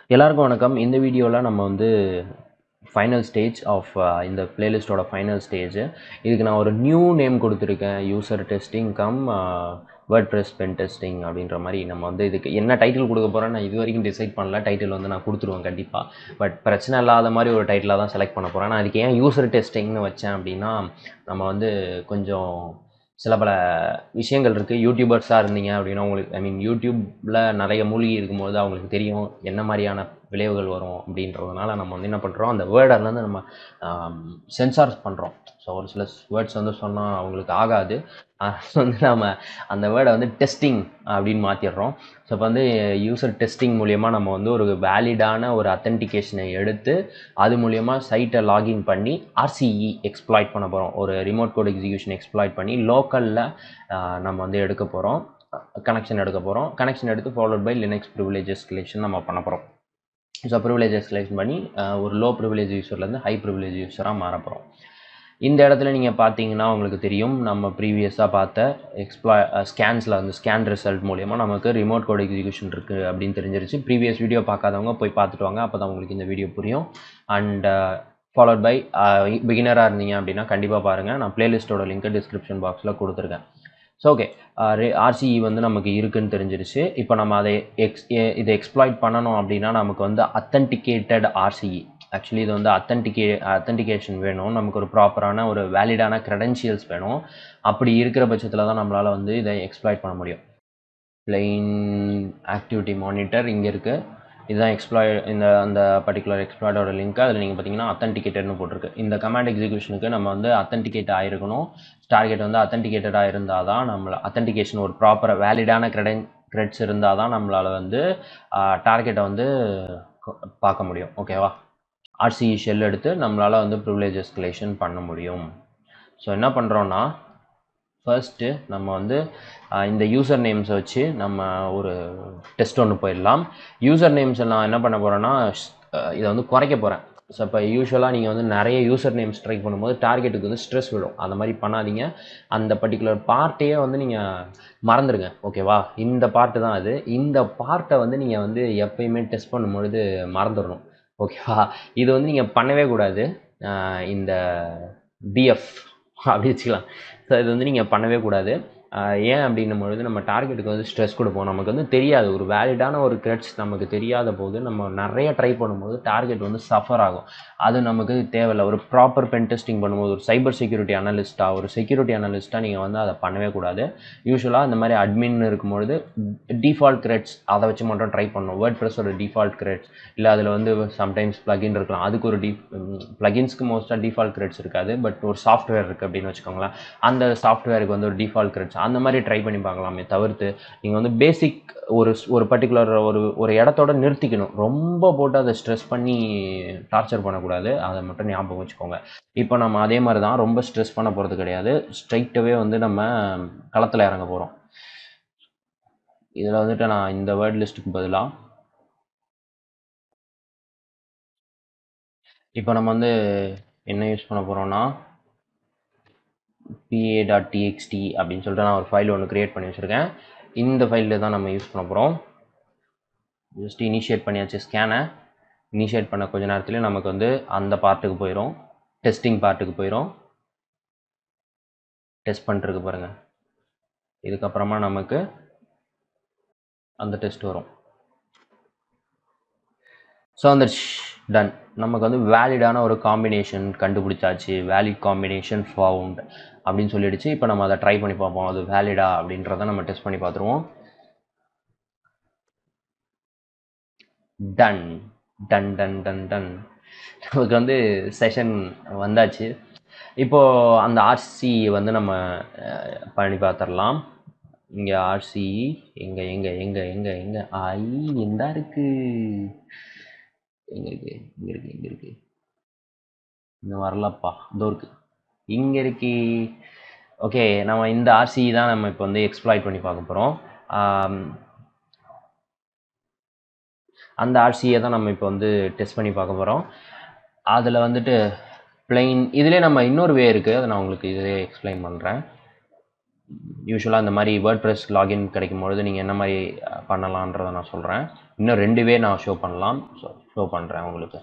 எல்லாருக்கும் வணக்கம் இந்த வீடியோவில் நம்ம வந்து ஃபைனல் ஸ்டேஜ் ஆஃப் இந்த பிளேலிஸ்ட்டோட ஃபைனல் ஸ்டேஜ் இதுக்கு நான் ஒரு நியூ நேம் கொடுத்துருக்கேன் user testing cum WordPress pen testing அப்படின்ற மாதிரி நம்ம வந்து இதுக்கு என்ன டைட்டில் கொடுக்க போகிறேன் நான் இது வரைக்கும் டிசைட் பண்ணல டைட்டில் வந்து நான் கொடுத்துருவேன் கண்டிப்பாக பட் பிரச்சனை இல்லாத மாதிரி ஒரு டைட்டிலாக தான் செலக்ட் பண்ண போகிறேன் நான் அதுக்கு ஏன் யூசர் டெஸ்டிங்னு வச்சேன் அப்படின்னா நம்ம வந்து கொஞ்சம் சில பல விஷயங்கள் இருக்குது யூடியூபர்ஸாக இருந்தீங்க அப்படின்னா உங்களுக்கு ஐ மீன் யூடியூப்பில் நிறைய மூலிகை இருக்கும்போது அவங்களுக்கு தெரியும் என்ன மாதிரியான விளைவுகள் வரும் அப்படின்றதுனால நம்ம வந்து என்ன பண்ணுறோம் அந்த வேர்டர்லேருந்து நம்ம சென்சார்ஸ் பண்ணுறோம் ஸோ ஒரு சில வேர்ட்ஸ் வந்து சொன்னால் அவங்களுக்கு ஆகாது அது வந்து நம்ம அந்த வேர்டை வந்து டெஸ்டிங் அப்படின்னு மாற்றிடுறோம் ஸோ இப்போ வந்து யூசர் டெஸ்டிங் மூலயமா நம்ம வந்து ஒரு வேலிடான ஒரு அத்தன்டிகேஷனை எடுத்து அது மூலயமா சைட்டை லாகின் பண்ணி ஆர்சிஇ எக்ஸ்ப்ளாய்ட் பண்ண போகிறோம் ஒரு ரிமோட் கோட் எக்ஸிக்யூஷன் எக்ஸ்ப்ளாய்ட் பண்ணி லோக்கலில் நம்ம வந்து எடுக்க போகிறோம் கனெக்ஷன் எடுக்க போகிறோம் கனெக்ஷன் எடுத்து followed by Linux privileges collection நம்ம பண்ண போகிறோம் ஸோ ப்ரிவிலேஜஸ் செலக்ட் பண்ணி ஒரு லோ ப்ரிவிலேஜ் யூஸர்லேருந்து ஹை ப்ரிவிலேஜ் யூஸராக மாற போகிறோம் இந்த இடத்துல நீங்கள் பார்த்தீங்கன்னா உங்களுக்கு தெரியும் நம்ம ப்ரீவியஸாக பார்த்த எக்ஸ்ப்ளா ஸ்கேன்ஸில் வந்து ஸ்கேன் ரிசல்ட் மூலியமாக நமக்கு ரிமோட் கோட் எக்ஸிக்யூஷன் இருக்குது அப்படின்னு தெரிஞ்சிருச்சு ப்ரீவியஸ் வீடியோ பார்க்காதவங்க போய் பார்த்துட்டு வாங்க அப்போ தான் உங்களுக்கு இந்த வீடியோ புரியும் அண்ட் ஃபாலோட் பை பிகினராக இருந்தீங்க அப்படின்னா கண்டிப்பாக பாருங்கள் நான் பிளேலிஸ்ட்டோட லிங்க்கை டிஸ்கிரிப்ஷன் பாக்ஸில் கொடுத்துருக்கேன் ஸோ ஓகே ஆர்சிஇ வந்து நமக்கு இருக்குன்னு தெரிஞ்சிருச்சு இப்போ நம்ம அதை எக்ஸ் இதை எக்ஸ்ப்ளாய்ட் பண்ணணும் அப்படின்னா நமக்கு வந்து அத்தன்டிகேட்டட் ஆர்சிஇ ஆக்சுவலி இது வந்து அத்தன்டிகே அத்தன்டிகேஷன் வேணும் நமக்கு ஒரு ப்ராப்பரான ஒரு வேலிடான க்ரெடென்ஷியல்ஸ் வேணும் அப்படி இருக்கிற பட்சத்தில் தான் நம்மளால் வந்து இதை எக்ஸ்ப்ளாய்ட் பண்ண முடியும் பிளெயின் ஆக்டிவிட்டி மானிட்டர் இங்கே இருக்குது இதுதான் எக்ஸ்ப்ளாய் இந்த அந்த பர்டிகுலர் எக்ஸ்ப்ளாய்டோட லிங்க் அதில் நீங்கள் பார்த்தீங்கன்னா அத்தன்டிகேட்டட்னு போட்டிருக்கு இந்த கமாண்ட் எக்ஸிக்யூஷனுக்கு நம்ம வந்து அத்தன்டிகேட் ஆகிருக்கணும் டார்கெட் வந்து அத்தன்டிகேட்டடாக இருந்தால் தான் நம்மளை அத்தன்டிகேஷன் ஒரு ப்ராப்பர் வேலிடான க்ரெடன் க்ரெட்ஸ் இருந்தால் தான் நம்மளால் வந்து டார்கெட்டை வந்து பார்க்க முடியும் ஓகேவா ஆர்சிஇ ஷெல் எடுத்து நம்மளால் வந்து ப்ரிவிலேஜ் எஸ்கலேஷன் பண்ண முடியும் ஸோ என்ன பண்ணுறோன்னா ஃபர்ஸ்ட்டு நம்ம வந்து இந்த யூசர் நேம்ஸை வச்சு நம்ம ஒரு டெஸ்ட் ஒன்று போயிடலாம் யூசர் நேம்ஸை நான் என்ன பண்ண போகிறேன்னா இதை வந்து குறைக்க போகிறேன் ஸோ இப்போ யூஸ்வலாக நீங்கள் வந்து நிறைய யூசர் நேம்ஸ் ட்ரை பண்ணும்போது டார்கெட்டுக்கு வந்து ஸ்ட்ரெஸ் விடும் அந்த மாதிரி பண்ணாதீங்க அந்த பர்டிகுலர் பார்ட்டையே வந்து நீங்கள் மறந்துடுங்க ஓகேவா இந்த பார்ட்டு தான் அது இந்த பார்ட்டை வந்து நீங்கள் வந்து எப்பயுமே டெஸ்ட் பண்ணும்பொழுது மறந்துடணும் ஓகேவா இது வந்து நீங்கள் பண்ணவே கூடாது இந்த டிஎஃப் அப்படி வச்சுக்கலாம் ஸோ இது வந்து நீங்கள் பண்ணவே கூடாது ஏன் அப்படின்னும் பொழுது நம்ம டார்கெட்டுக்கு வந்து ஸ்ட்ரெஸ் கொடுப்போம் நமக்கு வந்து தெரியாது ஒரு வேலிடான ஒரு கிரெட்ஸ் நமக்கு தெரியாத போது நம்ம நிறைய ட்ரை பண்ணும்போது டார்கெட் வந்து சஃபர் ஆகும் அது நமக்கு தேவையில்லை ஒரு ப்ராப்பர் பென் டெஸ்டிங் பண்ணும்போது ஒரு சைபர் செக்யூரிட்டி அனலிஸ்ட்டாக ஒரு செக்யூரிட்டி அனலிஸ்ட்டாக நீங்கள் வந்து அதை பண்ணவே கூடாது யூஸ்வலாக இந்த மாதிரி அட்மின் இருக்கும்பொழுது டிஃபால்ட் கிரெட்ஸ் அதை வச்சு மட்டும் ட்ரை பண்ணணும் வேர்ட் ப்ரெஸ்ஸோட டிஃபால்ட் கிரெட்ஸ் இல்லை அதில் வந்து சம்டைம்ஸ் ப்ளகின் இருக்கலாம் அதுக்கு ஒரு டி ப்ளகின்ஸ்க்கு மோஸ்ட்டாக டிஃபால்ட் கிரெட்ஸ் இருக்காது பட் ஒரு சாஃப்ட்வேர் இருக்குது அப்படின்னு வச்சுக்கோங்களேன் அந்த சாஃப்ட்வேருக்கு வந்து ஒரு டிஃபால்ட் கிரெட்ஸ் அந்த மாதிரி ட்ரை பண்ணி பார்க்கலாமே தவிர்த்து நீங்கள் வந்து பேசிக் ஒரு ஒரு பர்டிகுலர் ஒரு ஒரு இடத்தோட நிறுத்திக்கணும் ரொம்ப போட்டு அதை ஸ்ட்ரெஸ் பண்ணி டார்ச்சர் பண்ணக்கூடாது அதை மட்டும் ஞாபகம் வச்சுக்கோங்க இப்போ நம்ம அதே மாதிரி தான் ரொம்ப ஸ்ட்ரெஸ் பண்ண போகிறது கிடையாது ஸ்ட்ரைட்டாகவே வந்து நம்ம களத்தில் இறங்க போகிறோம் இதில் வந்துட்டு நான் இந்த வேர்ட் லிஸ்ட்டுக்கு பதிலாக இப்போ நம்ம வந்து என்ன யூஸ் பண்ண போகிறோம்னா பிஏ டாட் டிஎக்ஸ்டி அப்படின்னு சொல்லிட்டு நான் ஒரு ஃபைல் ஒன்று க்ரியேட் பண்ணி வச்சுருக்கேன் இந்த ஃபைலில் தான் நம்ம யூஸ் பண்ண போகிறோம் ஜஸ்ட் இனிஷியேட் பண்ணியாச்சு ஸ்கேனை இனிஷியேட் பண்ண கொஞ்ச நேரத்துலேயே நமக்கு வந்து அந்த பார்ட்டுக்கு போயிடும் டெஸ்டிங் பார்ட்டுக்கு போயிடும் டெஸ்ட் பண்ணிட்டுருக்கு பாருங்கள் இதுக்கப்புறமா நமக்கு அந்த டெஸ்ட் வரும் ஸோ அந்த டன் நமக்கு வந்து வேலிடான ஒரு காம்பினேஷன் கண்டுபிடிச்சாச்சு வேலிட் காம்பினேஷன் ஃபவுண்ட் அப்படின்னு சொல்லிடுச்சு இப்போ நம்ம அதை ட்ரை பண்ணி பார்ப்போம் அது வேலிடா அப்படின்றத நம்ம டெஸ்ட் பண்ணி பார்த்துருவோம் done done done done done நமக்கு வந்து செஷன் வந்தாச்சு இப்போது அந்த ஆர்சி வந்து நம்ம பண்ணி பார்த்துடலாம் இங்கே ஆர்சி எங்கே எங்கே எங்கே எங்கே எங்கே ஐ எந்தா இருக்குது எங்கே இருக்கு இங்கே இருக்கு இங்கே இருக்கு இன்னும் வரலப்பா இதோ இருக்கு இங்கே இருக்கு ஓகே நம்ம இந்த ஆர்சி தான் நம்ம இப்போ வந்து எக்ஸ்ப்ளாய்ட் பண்ணி பார்க்க போகிறோம் அந்த ஆர்சியை தான் நம்ம இப்போ வந்து டெஸ்ட் பண்ணி பார்க்க போகிறோம் அதில் வந்துட்டு பிளெயின் இதிலே நம்ம இன்னொரு வே இருக்குது அதை நான் உங்களுக்கு இதிலே எக்ஸ்பிளைன் பண்ணுறேன் யூஸ்வலாக இந்த மாதிரி வேர்ட் ப்ரெஸ் லாகின் கிடைக்கும் பொழுது நீங்கள் என்ன மாதிரி அஹ், பண்ணலான்றதை நான் சொல்கிறேன் இன்னும் ரெண்டு வே நான் ஷோ பண்ணலாம் ஸோ ஷோ பண்ணுறேன் உங்களுக்கு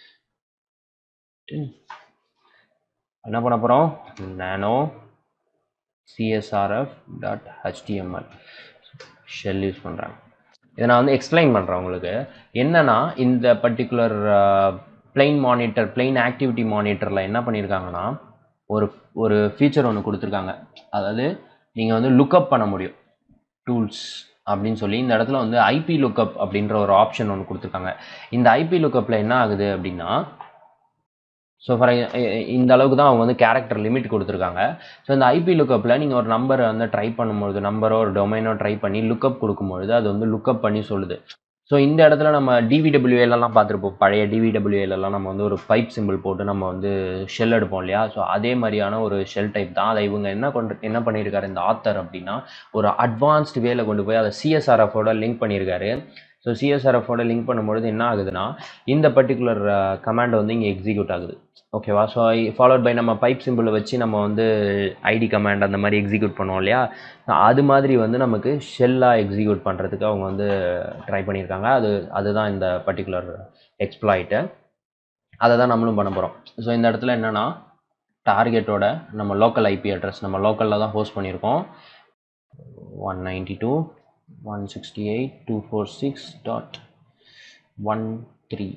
என்ன பண்ண போகிறோம் nano CSRF dot HTML shell use பண்ணுறேன் இதை நான் வந்து எக்ஸ்பிளைன் பண்ணுறேன் உங்களுக்கு என்னன்னா இந்த particular plain monitor plain activity மானிட்டரில் என்ன பண்ணியிருக்காங்கன்னா ஒரு ஒரு ஃபீச்சர் ஒன்று கொடுத்துருக்காங்க அதாவது நீங்கள் வந்து லுக்கப் பண்ண முடியும் டூல்ஸ் அப்படின்னு சொல்லி இந்த இடத்துல வந்து ஐபி லுக்கப் அப்படின்ற ஒரு ஆப்ஷன் ஒன்று கொடுத்துருக்காங்க இந்த ஐபி லுக்கப்பில் என்ன ஆகுது அப்படின்னா ஸோ ஃபார் இந்த அளவுக்கு தான் அவங்க வந்து கேரக்டர் லிமிட் கொடுத்துருக்காங்க ஸோ இந்த ஐபி லுக்கப்பில் நீங்கள் ஒரு நம்பரை வந்து ட்ரை பண்ணும்பொழுது நம்பரோ ஒரு டொமைனோ ட்ரை பண்ணி லுக்கப் கொடுக்கும்பொழுது அது வந்து லுக்கப் பண்ணி சொல்லுது ஸோ இந்த இடத்துல நம்ம டிவிடபிள்யூஎல்லாம் பார்த்துருப்போம் பழைய டிவிடபிள்யூஎல்லாம் நம்ம வந்து ஒரு பைப் சிம்பிள் போட்டு நம்ம வந்து ஷெல் எடுப்போம் இல்லையா ஸோ அதே மாதிரியான ஒரு ஷெல் டைப் தான் அதை இவங்க என்ன கொண்டு என்ன பண்ணியிருக்காரு இந்த ஆத்தர் அப்படின்னா ஒரு அட்வான்ஸ்டு வேல கொண்டு போய் அதை சிஎஸ்ஆர்எஃபோட லிங்க் பண்ணியிருக்காரு ஸோ சிஎஸ்ஆர்எஃபோட லிங்க் பண்ணும்பொழுது என்ன ஆகுதுன்னா இந்த பர்டிகுலர் கமாண்ட் வந்து இங்கே எக்ஸிக்யூட் ஆகுது ஓகேவா ஸோ ஃபாலோட் பை நம்ம பைப் சிம்பிளை வச்சு நம்ம வந்து ஐடி கமாண்ட் அந்த மாதிரி எக்ஸிக்யூட் பண்ணுவோம் இல்லையா அது மாதிரி வந்து நமக்கு ஷெல்லாக எக்ஸிக்யூட் பண்ணுறதுக்கு அவங்க வந்து ட்ரை பண்ணியிருக்காங்க அது அதுதான் இந்த பர்டிகுலர் எக்ஸ்ப்ளாய்ட்டு அதை தான் நம்மளும் பண்ண போகிறோம் ஸோ இந்த இடத்துல என்னென்னா டார்கெட்டோட நம்ம லோக்கல் ஐபி அட்ரஸ் நம்ம லோக்கலில் தான் ஹோஸ்ட் பண்ணியிருக்கோம் one ninety two one sixty eight two four six dot one three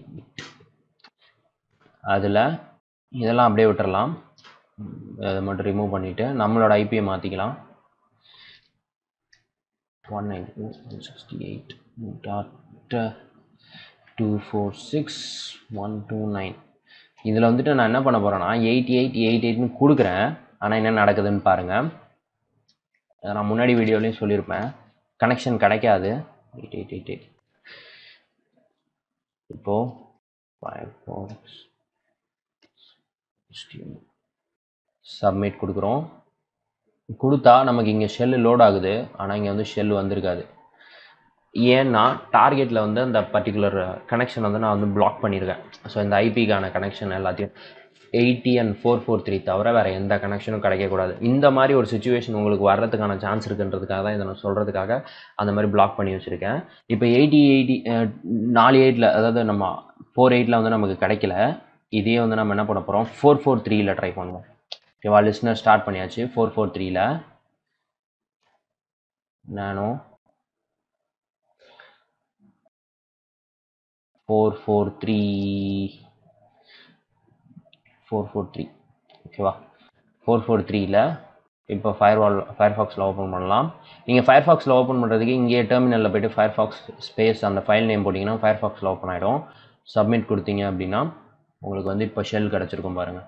அதில் இதெல்லாம் அப்படியே விட்டுறலாம் அதை மட்டும் ரிமூவ் பண்ணிவிட்டு நம்மளோட ஐபியை மாற்றிக்கலாம் one ninety two one sixty eight dot two four six one two nine இதில் வந்துட்டு நான் என்ன பண்ண போகிறேன்னா எயிட்டி எயிட் எயிட் எயிட்னு கொடுக்குறேன் ஆனால் என்ன நடக்குதுன்னு பாருங்கள் அதை நான் முன்னாடி வீடியோலையும் சொல்லியிருப்பேன் கனெக்ஷன் கிடைக்காது எயிட் எயிட் எயிட் எயிட் இப்போது ஃபைவ் ஃபோர் சப்மிட் கொடுக்குறோம் கொடுத்தா நமக்கு இங்கே ஷெல் லோட் ஆகுது ஆனால் இங்கே வந்து ஷெல் வந்திருக்காது ஏன்னா டார்கெட்டில் வந்து அந்த பர்டிகுலர் கனெக்ஷன் வந்து நான் வந்து பிளாக் பண்ணியிருக்கேன் ஸோ இந்த ஐபிக்கான கனெக்ஷன் எல்லாத்தையும் eighty and four four three தவிர வேறு எந்த கனெக்ஷனும் கிடைக்கக்கூடாது இந்த மாதிரி ஒரு சுச்சுவேஷன் உங்களுக்கு வர்றதுக்கான சான்ஸ் இருக்குன்றதுக்காக தான் இதை நான் சொல்கிறதுக்காக அந்த மாதிரி பிளாக் பண்ணி வச்சுருக்கேன் இப்போ எயிட்டி எயிட்டி நாலு எயிட்டில் அதாவது நம்ம ஃபோர் எயிட்டில் வந்து நமக்கு கிடைக்கல இதே வந்து நம்ம என்ன பண்ண போகிறோம் ஃபோர் ஃபோர் த்ரீயில் ட்ரை பண்ணுவோம் ஓகேவா லிஸ்னர் ஸ்டார்ட் பண்ணியாச்சு ஃபோர் ஃபோர் த்ரீயில் நானோ four four three four four three ஓகேவா ஃபோர் ஃபோர் த்ரீயில் இப்போ ஃபயர்வால் ஃபயர்ஃபாக்ஸில் ஓப்பன் பண்ணலாம் நீங்கள் ஃபயர்ஃபாக்ஸில் ஓப்பன் பண்ணுறதுக்கு இங்கே டெர்மினலில் போய்ட்டு ஃபயர்ஃபாக்ஸ் ஸ்பேஸ் அந்த ஃபைல் நேம் போட்டிங்கன்னா ஃபயர்ஃபாக்ஸில் ஓப்பன் ஆகிடும் சப்மிட் கொடுத்தீங்க அப்படின்னா உங்களுக்கு வந்து இப்போ ஷெல் கிடச்சிருக்கும் பாருங்கள்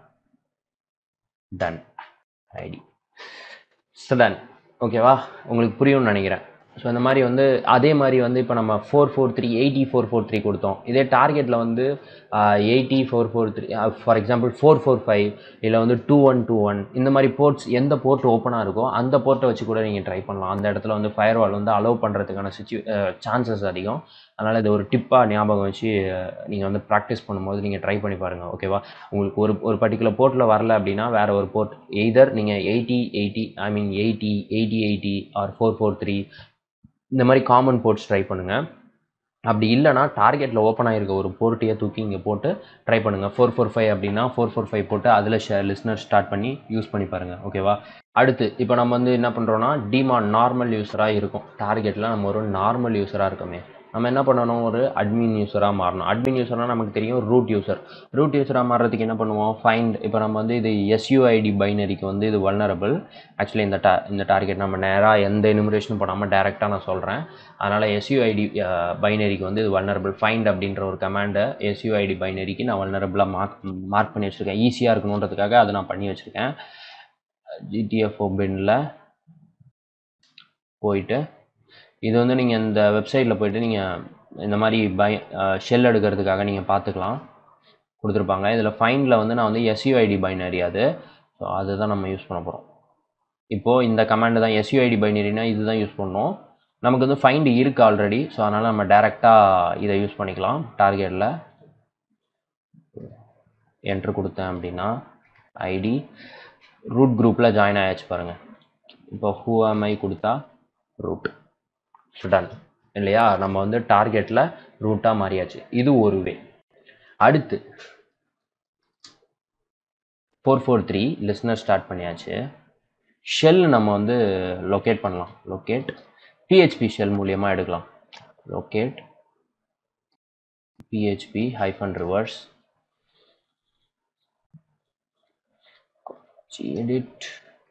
டன் ஐடி ஸோ டன் ஓகேவா உங்களுக்கு புரியும்னு நினைக்கிறேன் ஸோ இந்த மாதிரி வந்து அதே மாதிரி வந்து இப்போ நம்ம four four three eighty four four three கொடுத்தோம் இதே டார்கெட்டில் வந்து eighty four four three for example four four five இல்லை வந்து டூ ஒன் டூ ஒன் இந்த மாதிரி போர்ட்ஸ் எந்த போர்ட் ஓப்பனாக இருக்கோ அந்த போர்ட்டை வச்சு கூட நீங்கள் ட்ரை பண்ணலாம் அந்த இடத்துல வந்து ஃபயர் வால் வந்து அலோவ் பண்ணுறதுக்கான சிச்சு சான்சஸ் அதிகம் அதனால் இது ஒரு டிப்பாக ஞாபகம் வச்சு நீங்கள் வந்து ப்ராக்டிஸ் பண்ணும்போது நீங்கள் ட்ரை பண்ணி பாருங்கள் ஓகேவா உங்களுக்கு ஒரு ஒரு பர்டிகுலர் போர்ட்டில் வரல அப்படின்னா வேறு ஒரு போர்ட் எய்தர் நீங்கள் eighty eighty I mean eighty eighty eighty or four four three இந்த மாதிரி காமன் போர்ட்ஸ் ட்ரை பண்ணுங்கள் அப்படி இல்லைனா டார்கெட்டில் ஓப்பன் ஆகிருக்க ஒரு போர்ட்டையே தூக்கி இங்கே போட்டு ட்ரை பண்ணுங்கள் ஃபோர் ஃபோர் ஃபைவ் அப்படின்னா ஃபோர் ஃபோர் ஃபைவ் போட்டு அதில் ஷே லிஸ்னர் ஸ்டார்ட் பண்ணி யூஸ் பண்ணி பாருங்கள் ஓகேவா அடுத்து இப்போ நம்ம வந்து என்ன பண்ணுறோன்னா டிமான் நார்மல் யூஸராக இருக்கும் டார்கெட்டில் நம்ம ஒரு நார்மல் யூஸராக இருக்கோமே நம்ம என்ன பண்ணணும் ஒரு அட்மின் யூஸராக மாறணும் அட்மின் யூஸர்னால் நமக்கு தெரியும் ரூட் யூசர் ரூட் யூஸராக மாறுறதுக்கு என்ன பண்ணுவோம் ஃபைண்ட் இப்போ நம்ம வந்து இது எஸ்யூஐடி பைனரிக்கு வந்து இது வல்னரபிள் ஆக்சுவலி இந்த டா இந்த டார்கெட் நம்ம நேராக எந்த எனுமரேஷனும் பண்ணாமல் டேரெக்டாக நான் சொல்கிறேன் அதனால் எஸ்யூஐடி பைனரிக்கு வந்து இது வல்னரபிள் ஃபைண்ட் அப்படின்ற ஒரு கமாண்டை எஸ்யூஐடி பைனரிக்கு நான் வல்னரபிளாக மார்க் மார்க் பண்ணி வச்சுருக்கேன் ஈஸியாக இருக்கணுன்றதுக்காக அதை நான் பண்ணி வச்சுருக்கேன் ஜிடிஎஃப் ஓபனில் போயிட்டு இது வந்து நீங்கள் இந்த வெப்சைட்டில் போயிட்டு நீங்கள் இந்த மாதிரி பை ஷெல் எடுக்கிறதுக்காக நீங்கள் பார்த்துக்கலாம் கொடுத்துருப்பாங்க இதில் ஃபைனில் வந்து நான் வந்து எஸ்யூஐடி பைனரி அது ஸோ அதுதான் நம்ம யூஸ் பண்ண போகிறோம் இப்போது இந்த கமாண்டு தான் எஸ்யூஐடி பைனரினா இது தான் யூஸ் பண்ணோம் நமக்கு வந்து ஃபைண்டு இருக்குது ஆல்ரெடி ஸோ அதனால் நம்ம டேரெக்டாக இதை யூஸ் பண்ணிக்கலாம் டார்கெட்டில் என்ட்ரு கொடுத்தேன் அப்படின்னா ஐடி ரூட் குரூப்பில் ஜாயின் ஆயாச்சு பாருங்கள் இப்போ ஹூ am I கொடுத்தா ரூட் டன் இல்லையா நம்ம வந்து டார்கெட்டில் ரூட்டாக மாறியாச்சு இது ஒரு வே அடுத்து four four three listener start பண்ணியாச்சு ஷெல் நம்ம வந்து லொக்கேட் பண்ணலாம் லொக்கேட் பிஹெச்பி ஷெல் மூலியமாக எடுக்கலாம் locate PHP hyphen reverse edit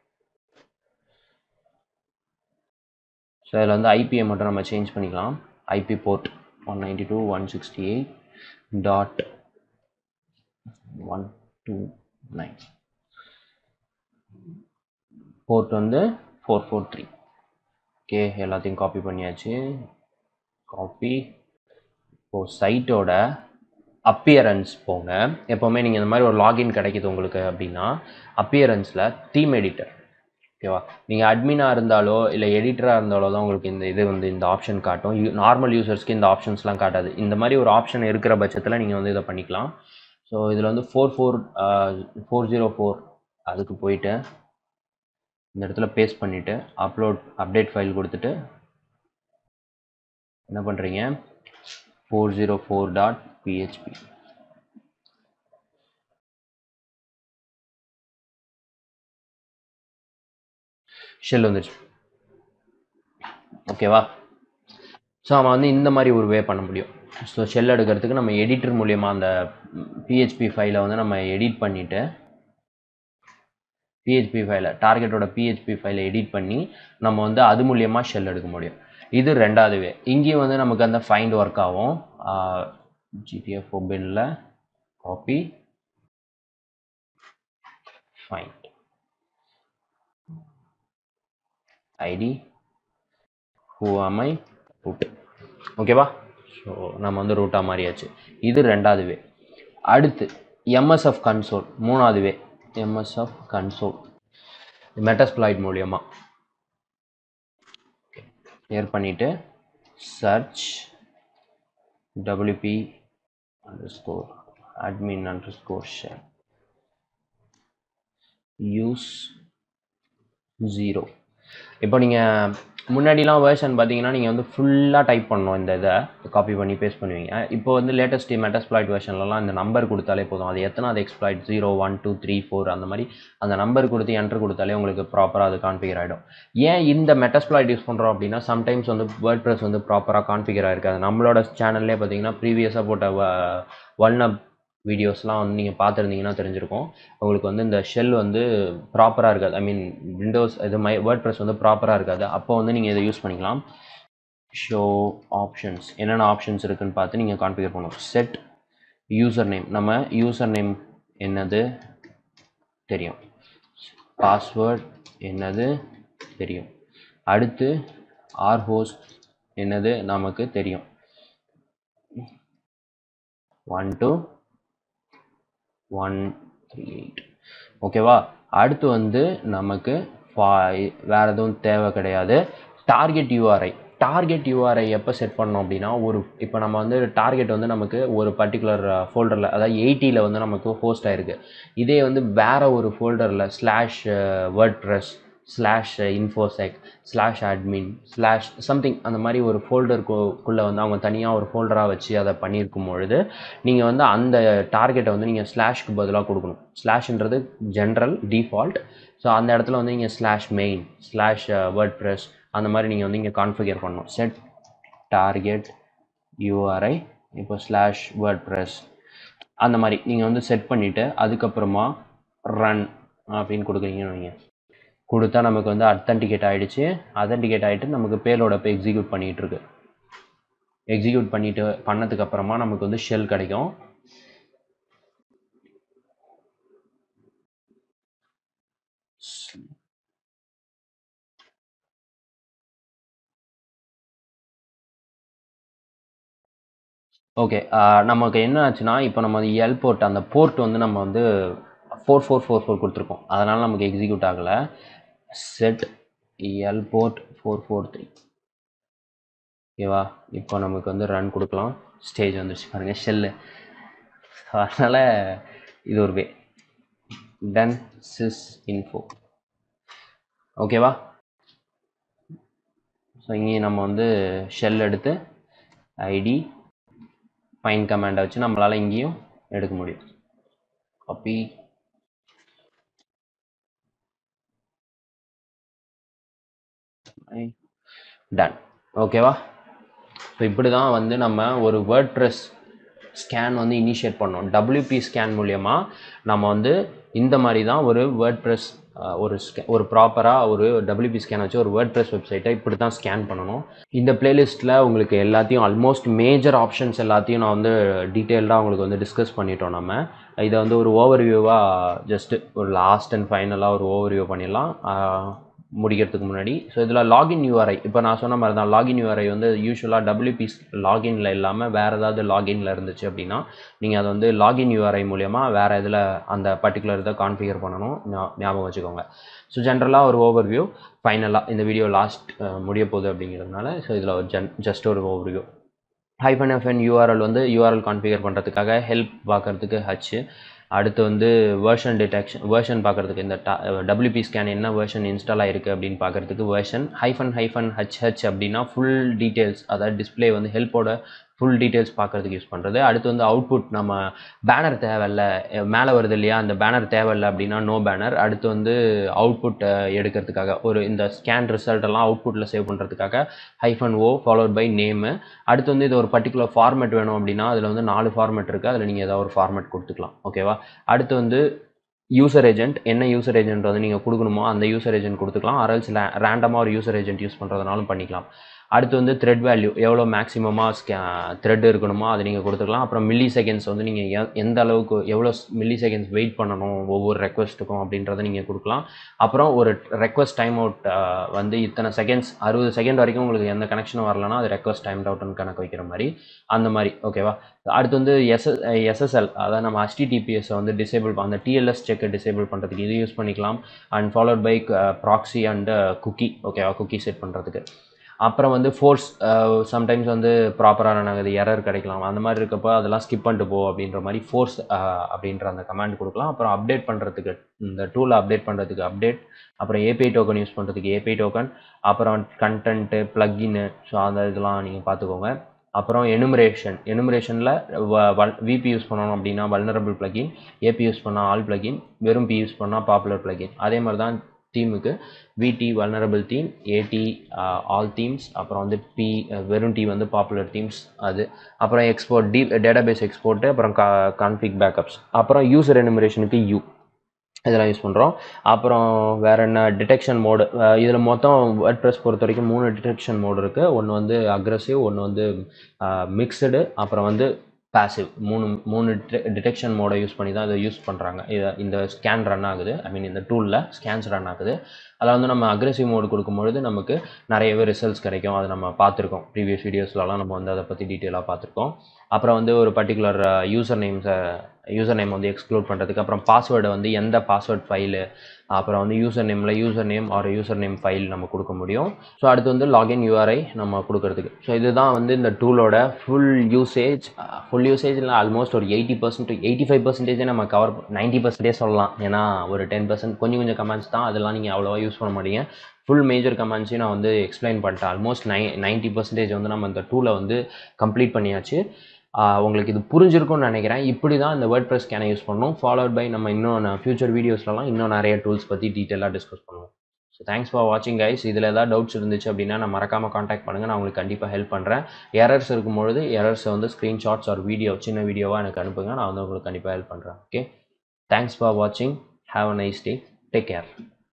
so இதில் வந்து ஐபியை மட்டும் நம்ம சேஞ்ச் பண்ணிக்கலாம் IP port one ninety two one sixty eight dot one two nine port வந்து ஃபோர் ஃபோர் த்ரீ ஓகே எல்லாத்தையும் காப்பி பண்ணியாச்சு காப்பி இப்போது சைட்டோட அப்பியரன்ஸ் போங்க எப்போவுமே நீங்கள் இந்த மாதிரி ஒரு லாகின் கிடைக்குது உங்களுக்கு அப்படின்னா அப்பியரன்ஸில் தீம் எடிட்டர் ஓகேவா நீங்கள் அட்மினாக இருந்தாலோ இல்லை எடிட்டராக இருந்தாலோ தான் உங்களுக்கு இந்த இது வந்து இந்த ஆப்ஷன் காட்டும் யூ நார்மல் யூசர்ஸ்க்கு இந்த ஆப்ஷன்ஸ்லாம் காட்டாது இந்த மாதிரி ஒரு ஆப்ஷன் இருக்கிற பட்சத்தில் நீங்கள் வந்து இதை பண்ணிக்கலாம் ஸோ இதில் வந்து four four four zero four அதுக்கு போயிட்டு இந்த இடத்துல பேஸ்ட் பண்ணிவிட்டு அப்லோட் அப்டேட் ஃபைல் கொடுத்துட்டு என்ன பண்ணுறீங்க four zero four dot PHP shell வந்துருச்சு ஓகேவா ஸோ நம்ம வந்து இந்த மாதிரி ஒரு வே பண்ண முடியும் ஸோ ஷெல் எடுக்கிறதுக்கு நம்ம எடிட்டர் மூலியமாக அந்த பிஹெச்பி ஃபைலை வந்து நம்ம எடிட் பண்ணிவிட்டு பிஹெச்பி ஃபைலை டார்கெட்டோட பிஹெச்பி ஃபைலை எடிட் பண்ணி நம்ம வந்து அது மூலியமாக ஷெல் எடுக்க முடியும் இது ரெண்டாவது வே இங்கேயும் வந்து நமக்கு அந்த ஃபைண்ட் ஒர்க் ஆகும் ஜிடிஎஃப் ஒபினில் copy find ID who am I root ஓகேவா ஸோ நம்ம வந்து ரூட்டாக மாறியாச்சு இது ரெண்டாவது வே அடுத்து எம்எஸ்எஃப் கன்சோல் மூணாவது வே எம்எஸ்எஃப் கன்சோல் மெட்டஸ்பிளாய்ட் மூலியமாக கிளியர் பண்ணிவிட்டு search WP underscore admin underscore share use zero இப்போ நீங்கள் முன்னாடிலாம் வேர்ஷன் பார்த்தீங்கன்னா நீங்கள் வந்து ஃபுல்லாக டைப் பண்ணணும் இந்த இதை காப்பி பண்ணி பேஸ்ட் பண்ணுவீங்க இப்போ வந்து லேட்டஸ்ட் மெட்டஸ்ப்ளாய்ட் வெர்ஷன்லலாம் இந்த நம்பர் கொடுத்தாலே போதும் அது எத்தனாவது exploit zero one two three four அந்த மாதிரி அந்த நம்பர் கொடுத்து என்ட்ரு கொடுத்தாலே உங்களுக்கு ப்ராப்பராக அது கான்ஃபிகர் ஆகிடும் ஏன் இந்த மெட்டஸ்ப்ளாய்ட் யூஸ் பண்ணுறோம் அப்படின்னா சம்டைம்ஸ் வந்து வேர்ட் ப்ரெஸ் வந்து ப்ராப்பராக கான்ஃபிகர் ஆகிருக்காது நம்மளோட சேனல்லே பார்த்தீங்கன்னா ப்ரீவியஸாக போட்ட ஒன் அப் வீடியோஸ்லாம் வந்து நீங்கள் பார்த்துருந்தீங்கன்னா தெரிஞ்சிருக்கும் உங்களுக்கு வந்து இந்த ஷெல் வந்து ப்ராப்பராக இருக்காது ஐ மீன் விண்டோஸ் இது மை வேர்ட் ப்ரெஸ் வந்து ப்ராப்பராக இருக்காது அப்போ வந்து நீங்கள் இதை யூஸ் பண்ணிக்கலாம் ஷோ ஆப்ஷன்ஸ் என்னென்ன ஆப்ஷன்ஸ் இருக்குன்னு பார்த்து நீங்கள் கான்ஃபிகர் பண்ணணும் செட் யூசர் நேம் நம்ம யூசர் நேம் என்னது தெரியும் பாஸ்வேர்ட் என்னது தெரியும் அடுத்து ஆர் ஹோஸ்ட் என்னது நமக்கு தெரியும் one two one three eight ஓகேவா அடுத்து வந்து நமக்கு வேறு எதுவும் தேவை கிடையாது டார்கெட் யூஆர்ஐ டார்கெட் யூஆர்ஐ எப்போ செட் பண்ணோம் அப்படின்னா ஒரு இப்போ நம்ம வந்து டார்கெட் வந்து நமக்கு ஒரு பர்டிகுலர் ஃபோல்டரில் அதாவது எயிட்டியில் வந்து நமக்கு ஹோஸ்ட் ஆயிருக்கு இதே வந்து வேறு ஒரு ஃபோல்டரில் slash WordPress slash Infosec slash admin slash something அந்த மாதிரி ஒரு ஃபோல்டருக்குள்ளே வந்து அவங்க தனியாக ஒரு ஃபோல்டராக வச்சு அதை பண்ணியிருக்கும் பொழுது நீங்கள் வந்து அந்த டார்கெட்டை வந்து நீங்கள் ஸ்லாஷ்க்கு பதிலாக கொடுக்கணும் ஸ்லாஷ்ன்றது ஜென்ரல் டிஃபால்ட் ஸோ அந்த இடத்துல வந்து நீங்கள் slash main slash WordPress அந்த மாதிரி நீங்கள் வந்து இங்கே கான்ஃபிகர் பண்ணணும் செட் டார்கெட் யூஆர்ஐ இப்போ ஸ்லாஷ் வேர்ட் ப்ரெஸ் அந்த மாதிரி நீங்கள் வந்து செட் பண்ணிவிட்டு அதுக்கப்புறமா ரன் அப்படின்னு கொடுக்குறீங்கன்னு வைங்க கொடுத்தா நமக்கு வந்து அத்தன்டிகேட் ஆகிடுச்சு அத்தன்டிகேட் ஆகிட்டு நமக்கு பேலோட இப்போ எக்ஸிக்யூட் பண்ணிகிட்டு இருக்கு எக்ஸிக்யூட் பண்ணிட்டு பண்ணதுக்கு அப்புறமா நமக்கு வந்து ஷெல் கிடைக்கும் ஓகே நமக்கு என்ன ஆச்சுன்னா இப்போ நம்ம எல் போர்ட் அந்த போர்ட் வந்து நம்ம வந்து ஃபோர் ஃபோர் ஃபோர் ஃபோர் கொடுத்துருக்கோம் அதனால் நமக்கு எக்ஸிக்யூட் ஆகலை set L port four four three ஓகேவா இப்போ நமக்கு வந்து ரன் கொடுக்கலாம் ஸ்டேஜ் வந்துருச்சு பாருங்கள் ஷெல்லு அதனால் இது ஒரு வே டன் சிஸ் இன்ஃபோ ஓகேவா ஸோ இங்கேயும் நம்ம வந்து ஷெல் எடுத்து ஐடி ஃபைன் கமாண்டை வச்சு நம்மளால் இங்கேயும் எடுக்க முடியும் காப்பி டன் ஓகேவா ஸோ இப்படி தான் வந்து நம்ம ஒரு வேர்ட் ப்ரெஸ் ஸ்கேன் வந்து இனிஷியேட் பண்ணோம் டபிள்யூபி ஸ்கேன் மூலயமா நம்ம வந்து இந்த மாதிரி தான் ஒரு வேர்ட் ப்ரெஸ் ஒரு ஸ்கே ஒரு ப்ராப்பராக ஒரு டபிள்யூபி ஸ்கேன் வச்சு ஒரு வேர்ட் ப்ரெஸ் வெப்சைட்டை இப்படி தான் ஸ்கேன் பண்ணணும் இந்த பிளேலிஸ்ட்டில் உங்களுக்கு எல்லாத்தையும் ஆல்மோஸ்ட் மேஜர் ஆப்ஷன்ஸ் எல்லாத்தையும் நான் வந்து டீட்டெயில்டாக உங்களுக்கு வந்து டிஸ்கஸ் பண்ணிட்டோம் நம்ம இதை வந்து ஒரு ஓவர் வியூவாக ஜஸ்ட்டு ஒரு லாஸ்ட் அண்ட் ஃபைனலாக ஒரு ஓவர் வியூ பண்ணிடலாம் முடிக்கிறதுக்கு முன்னாடி ஸோ இதில் லாகின் யூஆர்ஐ இப்போ நான் சொன்ன மாதிரி தான் லாகின் யூஆர்ஐ வந்து யூஸ்வலாக டபிள்யூபி லாகின்ல இல்லாமல் வேறு ஏதாவது லாகின்ல இருந்துச்சு அப்படின்னா நீங்கள் அதை வந்து லாகின் யூஆர்ஐ மூலயமா வேறு இதில் அந்த பர்டிகுலர் இதை கான்ஃபிகர் பண்ணணும் ஞாபகம் வச்சுக்கோங்க ஸோ ஜென்ரலாக ஒரு ஓவர் வியூ ஃபைனலாக இந்த வீடியோ லாஸ்ட் முடிய போகுது அப்படிங்கிறதுனால ஸோ இதில் ஒரு ஜன் ஜஸ்ட் ஒரு ஓவர் வியூ ஹைஃபன் எஃப்என் யூஆர்எல் வந்து யூஆர்எல் கான்ஃபிகர் பண்ணுறதுக்காக ஹெல்ப் பார்க்குறதுக்கு ஹச் அடுத்து வந்து வேர்ஷன் டிடெக்ஷன் வேர்ஷன் பார்க்குறதுக்கு இந்த டபிள்யூபி ஸ்கேன் என்ன வேர்ஷன் இன்ஸ்டால் ஆயிருக்கு அப்படின்னு பார்க்குறதுக்கு version hyphen hyphen H H அப்படின்னா ஃபுல் டீட்டெயில்ஸ் அதாவது டிஸ்பிளே வந்து ஹெல்ப்போட ஃபுல் டீட்டெயில்ஸ் பார்க்குறதுக்கு யூஸ் பண்ணுறது அடுத்து வந்து அவுட்புட் நம்ம பேனர் தேவையில்ல மேலே வருது இல்லையா அந்த பேனர் தேவையில்ல அப்படின்னா நோ பேனர் அடுத்து வந்து அவுட்புட் எடுக்கிறதுக்காக ஒரு இந்த ஸ்கேன் ரிசல்ட் எல்லாம் அவுட்புட்டில் சேவ் பண்ணுறதுக்காக hyphen O followed by name அடுத்து வந்து இது ஒரு பர்டிகுலர் ஃபார்மேட் வேணும் அப்படின்னா அதில் வந்து நாலு ஃபார்மேட் இருக்குது அதில் நீங்கள் ஏதாவது ஒரு ஃபார்மேட் கொடுத்துக்கலாம் ஓகேவா அடுத்து வந்து யூசர் ஏஜென்ட் என்ன யூசர் ஏஜென்ட் வந்து நீங்கள் கொடுக்கணுமோ அந்த யூசர் ஏஜென்ட் கொடுத்துக்கலாம் அரல்ஸ் ரேண்டமாக ஒரு யூசர் ஏஜென்ட் யூஸ் பண்ணுறதுனாலும் பண்ணிக்கலாம் அடுத்து வந்து த்ரெட் வேல்யூ எவ்வளோ மேக்ஸிமமாக ஸ்கே த்ரெட் இருக்கணுமோ அதை நீங்கள் கொடுத்துக்கலாம் அப்புறம் மில்லி செகண்ட்ஸ் வந்து நீங்கள் எந்த அளவுக்கு எவ்வளோ மில்லி செகண்ட்ஸ் வெயிட் பண்ணணும் ஒவ்வொரு ரெக்வஸ்ட்டுக்கும் அப்படின்றத நீங்கள் கொடுக்கலாம் அப்புறம் ஒரு ரெக்வஸ்ட் டைம் அவுட் வந்து இத்தனை செகண்ட்ஸ் அறுபது செகண்ட் வரைக்கும் உங்களுக்கு எந்த கனெக்ஷனும் வரலன்னா அது ரெக்வஸ்ட் டைம் அவுட்னு கணக்கு வைக்கிற மாதிரி அந்த மாதிரி ஓகேவா அடுத்து வந்து எஸ்எஸ் எஸ்எஸ்எல் அதாவது நம்ம ஹச்டிடிபிஎஸை வந்து டிசேபிள் அந்த டிஎல்எஸ் செக்கை டிசேபிள் பண்ணுறதுக்கு இது யூஸ் பண்ணிக்கலாம் and followed by proxy and cookie ஓகேவா குக்கி செட் பண்ணுறதுக்கு அப்புறம் வந்து ஃபோர்ஸ் சம்டைம்ஸ் வந்து ப்ராப்பராக ரன் ஆகுது எரர் கிடைக்கலாம் அந்த மாதிரி இருக்கப்போ அதெல்லாம் ஸ்கிப் பண்ணிட்டு போ அப்படின்ற மாதிரி ஃபோர்ஸ் அப்படின்ற அந்த கமாண்ட் கொடுக்கலாம் அப்புறம் அப்டேட் பண்ணுறதுக்கு இந்த டூலை அப்டேட் பண்ணுறதுக்கு அப்டேட் அப்புறம் ஏபிஐ டோக்கன் யூஸ் பண்ணுறதுக்கு ஏபிஐ டோக்கன் அப்புறம் கண்டென்ட்டு ப்ளக்கின்னு ஸோ அந்த இதெல்லாம் நீங்கள் பார்த்துக்கோங்க அப்புறம் எனுமரேஷன் எனுமரேஷனில் விபி யூஸ் பண்ணணும் அப்படின்னா வல்னரபிள் பிளகின் ஏபி யூஸ் பண்ணால் ஆல் பிளகின் வெறும் பி யூஸ் பண்ணால் பாப்புலர் பிளகின் அதே மாதிரி தான் தீமுக்கு VT vulnerable theme AT all themes அப்புறம் வந்து பி வெறும் டி வந்து பாப்புலர் தீம்ஸ் அது அப்புறம் எக்ஸ்போர்ட் டி டேட்டாபேஸ் எக்ஸ்போர்ட்டு அப்புறம் கா கான்ஃபிக் பேக்கப்ஸ் அப்புறம் யூசர் எனுமரேஷனுக்கு யூ இதெல்லாம் யூஸ் பண்ணுறோம் அப்புறம் வேறு என்ன டிடெக்ஷன் மோடு இதில் மொத்தம் வேர்ட் ப்ரெஸ் பொறுத்த வரைக்கும் மூணு டிடெக்ஷன் மோடு இருக்குது ஒன்று வந்து அக்ரஸிவ் ஒன்று வந்து மிக்சடு அப்புறம் வந்து பேசிவ் மூணு மூணு டிடெக்ஷன் மோடை யூஸ் பண்ணி தான் இதை யூஸ் பண்ணுறாங்க இதை இந்த ஸ்கேன் ரன் ஆகுது ஐ மீன் இந்த டூலில் ஸ்கேன்ஸ் ரன் ஆகுது அதில் வந்து நம்ம அக்ரெசிவ் மோடு கொடுக்கும்பொழுது நமக்கு நிறையவே ரிசல்ட்ஸ் கிடைக்கும் அதை நம்ம பார்த்துருக்கோம் ப்ரீவியஸ் வீடியோஸ்லலாம் நம்ம வந்து அதை பற்றி டீட்டெயிலாக பார்த்துருக்கோம் அப்புறம் வந்து ஒரு பர்டிகுலர் யூசர் நேம்ஸை யூசர் நேம் வந்து எக்ஸ்க்ளூட் பண்ணுறதுக்கு அப்புறம் பாஸ்வேர்டை வந்து எந்த பாஸ்வேர்ட் ஃபைலு அப்புறம் வந்து யூசர் நேமில் username or username file நம்ம கொடுக்க முடியும் ஸோ அடுத்து வந்து லாகின் யூஆர்ஐ நம்ம கொடுக்கறதுக்கு ஸோ இதுதான் வந்து இந்த டூலோட ஃபுல் யூசேஜ் ஃபுல் யூசேஜில் ஆல்மோஸ்ட் ஒரு எயிட்டி பர்சன்ட் எயிட்டி ஃபைவ் பர்சன்டேஜே நம்ம கவர் நைன்ட்டி பர்சன்டேஜ் சொல்லலாம் ஏன்னா ஒரு டென் பர்சன்ட் கொஞ்சம் கொஞ்சம் கமெண்ட்ஸ் தான் அதெல்லாம் நீங்கள் அவ்வளோவா யூஸ் பண்ண மாட்டீங்க ஃபுல் மேஜர் கமெண்ட்ஸையும் நான் வந்து எக்ஸ்பிளைன் பண்ணிட்டேன் ஆல்மோஸ்ட் நை நைன்ட்டி பர்சன்டேஜ் வந்து நம்ம இந்த டூலை வந்து கம்ப்ளீட் பண்ணியாச்சு உங்களுக்கு இது புரிஞ்சிருக்கும்னு நினைக்கிறேன் இப்படி தான் இந்த வேர்ட் ப்ரெஸ் ஸ்கேனை யூஸ் பண்ணணும் ஃபாலோட் பை நம்ம இன்னும் ஃபியூச்சர் வீடியோஸ்லலாம் இன்னும் நிறைய டூல்ஸ் பற்றி டீட்டெயிலாக டிஸ்கஸ் பண்ணுவோம் ஸோ தேங்க்ஸ் ஃபார் வாட்சிங் கைஸ் இதில் ஏதாவது டவுட்ஸ் இருந்துச்சு அப்படின்னா நான் மறக்காமல் காண்டாக்ட் பண்ணுங்கள் நான் உங்களுக்கு கண்டிப்பாக ஹெல்ப் பண்ணுறேன் எரர்ஸ் இருக்கும்பொழுது எரர்ஸை வந்து ஸ்க்ரீன்ஷாட்ஸ் ஒரு வீடியோ சின்ன வீடியோவாக எனக்கு அனுப்புங்க நான் வந்து உங்களுக்கு கண்டிப்பாக ஹெல்ப் பண்ணுறேன் ஓகே தேங்க்ஸ் ஃபார் வாட்சிங் have a nice day take care